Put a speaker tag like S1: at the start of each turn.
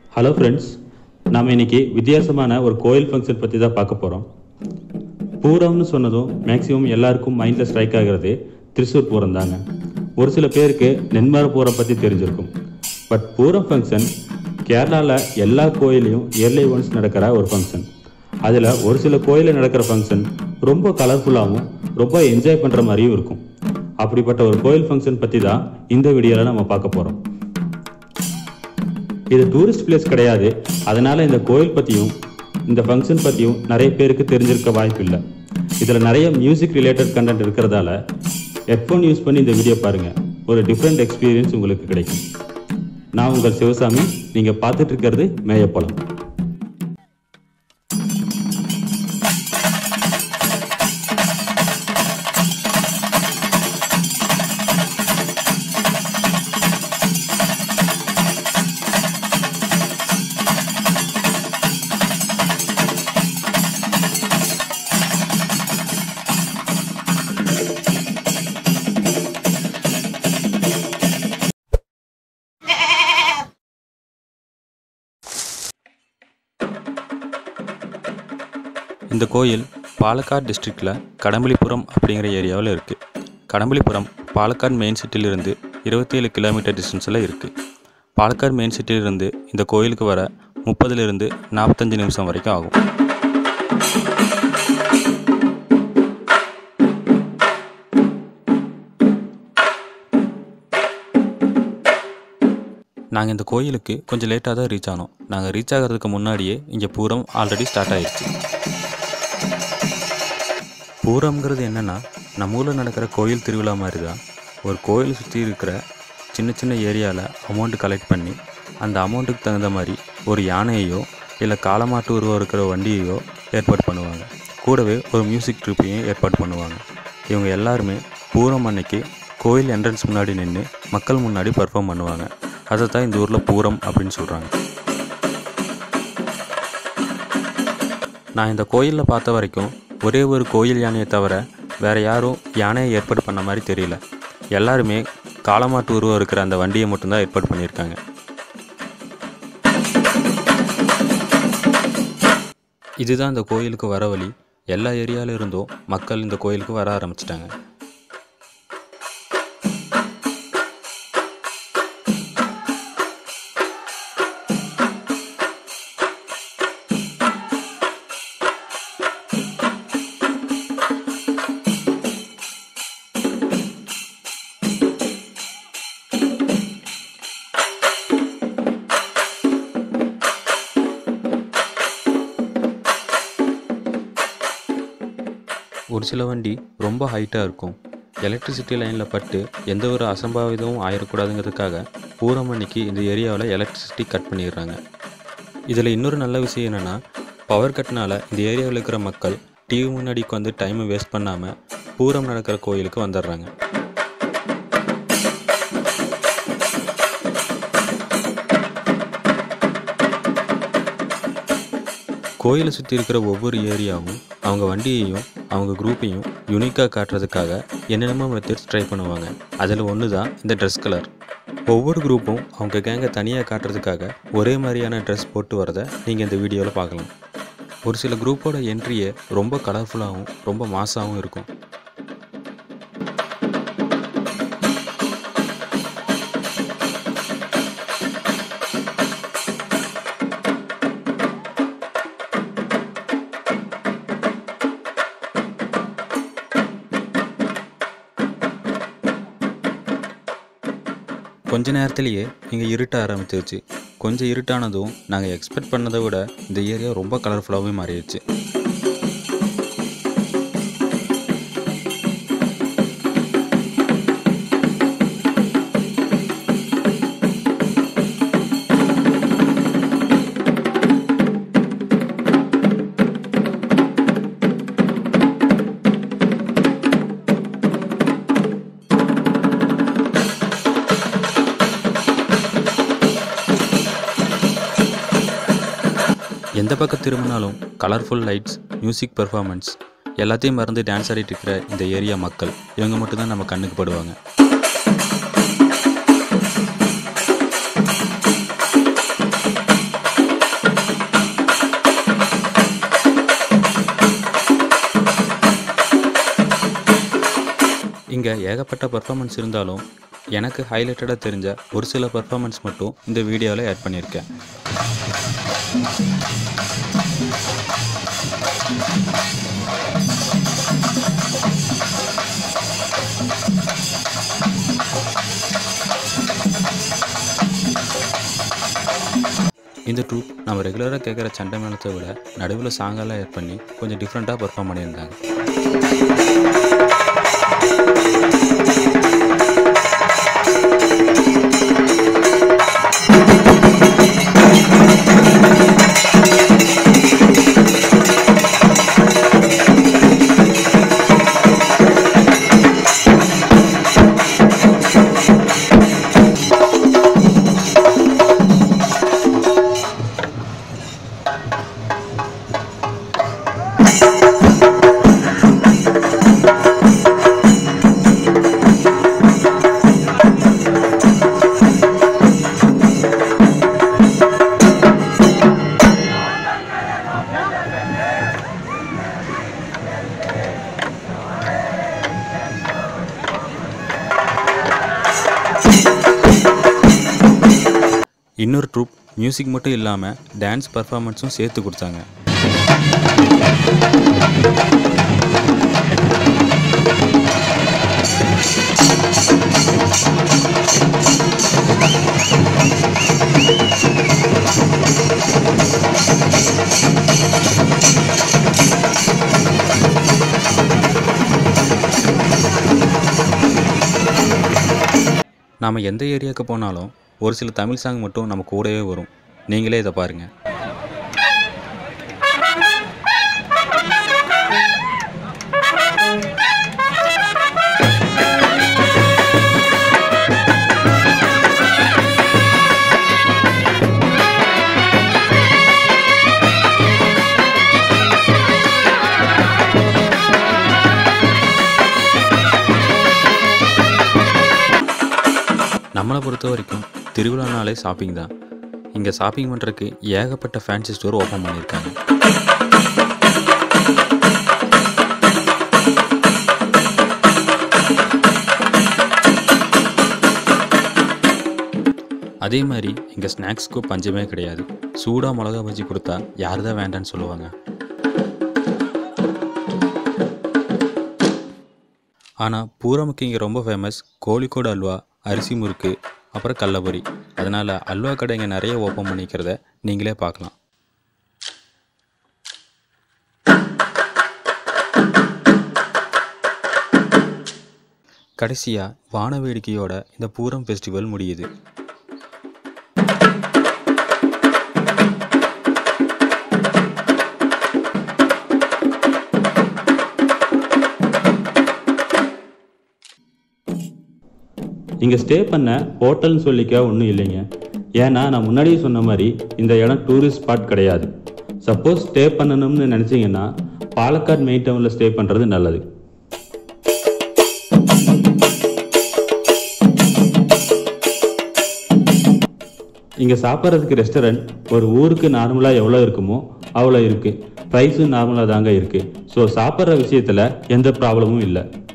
S1: hello friends நாம் இன்னைக்கு வித்தியாசமான ஒரு கோயில் ஃபங்க்ஷன் பற்றி தான் பார்க்க போகிறோம் பூரம்னு சொன்னதும் மேக்ஸிமம் எல்லாருக்கும் மைண்டில் ஸ்ட்ரைக் ஆகிறது திருச்சூர் பூரம் தாங்க ஒரு சில பேருக்கு நென்மர பூரம் பற்றி தெரிஞ்சிருக்கும் பட் பூரம் ஃபங்க்ஷன் கேரளாவில் எல்லா கோயிலையும் இயர்லி ஒன்ஸ் நடக்கிற ஒரு ஃபங்க்ஷன் அதில் ஒரு சில கோயிலில் நடக்கிற ஃபங்க்ஷன் ரொம்ப கலர்ஃபுல்லாகவும் ரொம்ப என்ஜாய் பண்ணுற மாதிரியும் இருக்கும் அப்படிப்பட்ட ஒரு கோயில் ஃபங்க்ஷன் பற்றி தான் இந்த வீடியோவில் நம்ம பார்க்க போகிறோம் இது டூரிஸ்ட் பிளேஸ் கிடையாது அதனால இந்த கோயில் பற்றியும் இந்த ஃபங்க்ஷன் பற்றியும் நிறைய பேருக்கு தெரிஞ்சிருக்க வாய்ப்பு இல்லை இதில் நிறைய மியூசிக் ரிலேட்டட் கண்டென்ட் இருக்கிறதால ஹெட்ஃபோன் யூஸ் பண்ணி இந்த வீடியோ பாருங்கள் ஒரு டிஃப்ரெண்ட் எக்ஸ்பீரியன்ஸ் உங்களுக்கு கிடைக்கும் நான் உங்கள் சிவசாமி நீங்கள் பார்த்துட்டு இருக்கிறது மேயப்பழம் இந்த கோயில் பாலக்காடு டிஸ்ட்ரிக்டில் கடம்பளிபுரம் அப்படிங்கிற ஏரியாவில் இருக்குது கடம்பளிபுரம் பாலக்காடு மெயின் சிட்டியிலிருந்து இருபத்தி ஏழு கிலோமீட்டர் டிஸ்டன்ஸில் இருக்குது பாலக்காடு மெயின் சிட்டியிலிருந்து இந்த கோயிலுக்கு வர முப்பதுலேருந்து நாற்பத்தஞ்சு நிமிஷம் வரைக்கும் ஆகும் நாங்கள் இந்த கோயிலுக்கு கொஞ்சம் லேட்டாக தான் ரீச் ஆனோம் நாங்கள் ரீச் ஆகிறதுக்கு முன்னாடியே இங்கே பூரம் ஆல்ரெடி ஸ்டார்ட் ஆயிடுச்சு பூரம்ங்கிறது என்னென்னா நம்ம ஊரில் நடக்கிற கோயில் திருவிழா மாதிரி தான் ஒரு கோயில் சுற்றி இருக்கிற சின்ன சின்ன ஏரியாவில் அமௌண்ட் கலெக்ட் பண்ணி அந்த அமௌண்ட்டுக்கு தகுந்த மாதிரி ஒரு யானையையோ இல்லை காலமாட்டு உருவம் இருக்கிற வண்டியையோ ஏற்பாடு பண்ணுவாங்க கூடவே ஒரு மியூசிக் ட்ரிப்பையும் ஏற்பாடு பண்ணுவாங்க இவங்க எல்லாருமே பூரம் அன்னைக்கு கோயில் என்ட்ரன்ஸ் முன்னாடி நின்று மக்கள் முன்னாடி பர்ஃபார்ம் பண்ணுவாங்க அதை தான் இந்த ஊரில் பூரம் அப்படின்னு சொல்கிறாங்க நான் இந்த கோயிலில் பார்த்த வரைக்கும் ஒரே ஒரு கோயில் யானையை தவிர வேறு யாரும் யானையை ஏற்பாடு பண்ண மாதிரி தெரியல எல்லாருமே காலமாட்டு உருவம் இருக்கிற அந்த வண்டியை மட்டும்தான் ஏற்பாடு பண்ணியிருக்காங்க இதுதான் இந்த கோயிலுக்கு வர வழி எல்லா ஏரியாவில் இருந்தும் மக்கள் இந்த கோயிலுக்கு வர ஆரம்பிச்சிட்டாங்க ஒரு சில வண்டி ரொம்ப ஹைட்டாக இருக்கும் எலக்ட்ரிசிட்டி லைனில் பட்டு எந்த ஒரு அசம்பாவிதமும் ஆயிடக்கூடாதுங்கிறதுக்காக பூரம் அன்னைக்கு இந்த ஏரியாவில் எலக்ட்ரிசிட்டி கட் பண்ணிடுறாங்க இதில் இன்னொரு நல்ல விஷயம் என்னென்னா பவர் கட்னால இந்த ஏரியாவில் இருக்கிற மக்கள் டிவி முன்னாடி உட்காந்து டைமை வேஸ்ட் பண்ணாமல் பூரம் நடக்கிற கோயிலுக்கு வந்துடுறாங்க கோயிலை சுற்றி இருக்கிற ஒவ்வொரு ஏரியாவும் அவங்க வண்டியையும் அவங்க குரூப்பையும் யூனிக்காக காட்டுறதுக்காக என்னென்னமோ மெத்தட்ஸ் ட்ரை பண்ணுவாங்க அதில் ஒன்று தான் இந்த ட்ரெஸ் கலர் ஒவ்வொரு குரூப்பும் அவங்க கேங்கை தனியாக காட்டுறதுக்காக ஒரே மாதிரியான ட்ரெஸ் போட்டு வரதை நீங்கள் இந்த வீடியோவில் பார்க்கலாம் ஒரு சில குரூப்போட என்ட்ரியே ரொம்ப கலர்ஃபுல்லாகவும் ரொம்ப மாஸாகவும் இருக்கும் கொஞ்ச நேரத்திலேயே இங்கே இருட்ட ஆரம்பிச்சிருச்சு கொஞ்சம் இருட்டானதும் நாங்கள் எக்ஸ்பெக்ட் பண்ணதை விட இந்த ஏரியா ரொம்ப கலர்ஃபுல்லாகவே மாறிடுச்சு எந்த பக்கம் திரும்பினாலும் கலர்ஃபுல் லைட்ஸ் மியூசிக் பெர்ஃபார்மன்ஸ் எல்லாத்தையும் மறந்து டான்ஸ் ஆடிட்டு இருக்கிற இந்த ஏரியா மக்கள் இவங்க மட்டும்தான் நம்ம கண்ணுக்கு படுவாங்க
S2: இங்கே ஏகப்பட்ட பர்ஃபார்மன்ஸ் இருந்தாலும் எனக்கு ஹைலைட்டடாக தெரிஞ்ச ஒரு சில பர்ஃபார்மன்ஸ் மட்டும் இந்த வீடியோவில் ஆட் பண்ணியிருக்கேன் இந்த ட்ரூப் நம்ம ரெகுலராக கேட்குற சண்டை மேளத்தை விட நடுவில் சாங்கெல்லாம் ஆட் பண்ணி கொஞ்சம் டிஃப்ரெண்ட்டாக பர்ஃபார்ம் பண்ணியிருந்தாங்க இன்னொரு ட்ரூப் மியூசிக் மட்டும் இல்லாமல் டான்ஸ் பர்ஃபார்மன்ஸும் சேர்த்து கொடுத்தாங்க நாம் எந்த ஏரியாவுக்கு போனாலும் ஒரு சில தமிழ் சாங் மட்டும் நம்ம கூடவே வரும் நீங்களே இதை பாருங்கள் நம்மளை பொறுத்த வரைக்கும் திருவிழானாலே ஷாப்பிங் தான் இங்கே ஷாப்பிங் பண்ணுறதுக்கு ஏகப்பட்ட ஃபேன்சி ஸ்டோர் ஓப்பன் பண்ணியிருக்காங்க அதே மாதிரி இங்கே ஸ்நாக்ஸ்க்கு பஞ்சமே கிடையாது சூடாக மிளகா பஜ்ஜி கொடுத்தா யார் தான் வேண்டான்னு சொல்லுவாங்க ஆனால் பூரமுக்கு இங்கே ரொம்ப ஃபேமஸ் கோழிக்கோடு அல்வா அரிசி முறுக்கு அப்புறம் கல்லபொரி அதனால் அல்வா கடை இங்கே நிறைய ஓப்பன் பண்ணிக்கிறத நீங்களே பார்க்கலாம் கடைசியாக வான வேடிக்கையோட இந்த பூரம் ஃபெஸ்டிவல் முடியுது
S1: இங்கே ஸ்டே பண்ண ஹோட்டல்னு சொல்லிக்க ஒன்றும் இல்லைங்க ஏன்னா நான் முன்னாடியே சொன்ன மாதிரி இந்த இடம் டூரிஸ்ட் ஸ்பாட் கிடையாது சப்போஸ் ஸ்டே பண்ணணும்னு நினச்சிங்கன்னா பாலக்காடு மெயின் டவுனில் ஸ்டே பண்ணுறது நல்லது இங்கே சாப்பிட்றதுக்கு ரெஸ்டாரண்ட் ஒரு ஊருக்கு நார்மலாக எவ்வளோ இருக்குமோ அவ்வளோ இருக்குது ப்ரைஸும் நார்மலாக தாங்க இருக்குது ஸோ சாப்பிட்ற விஷயத்தில் எந்த ப்ராப்ளமும் இல்லை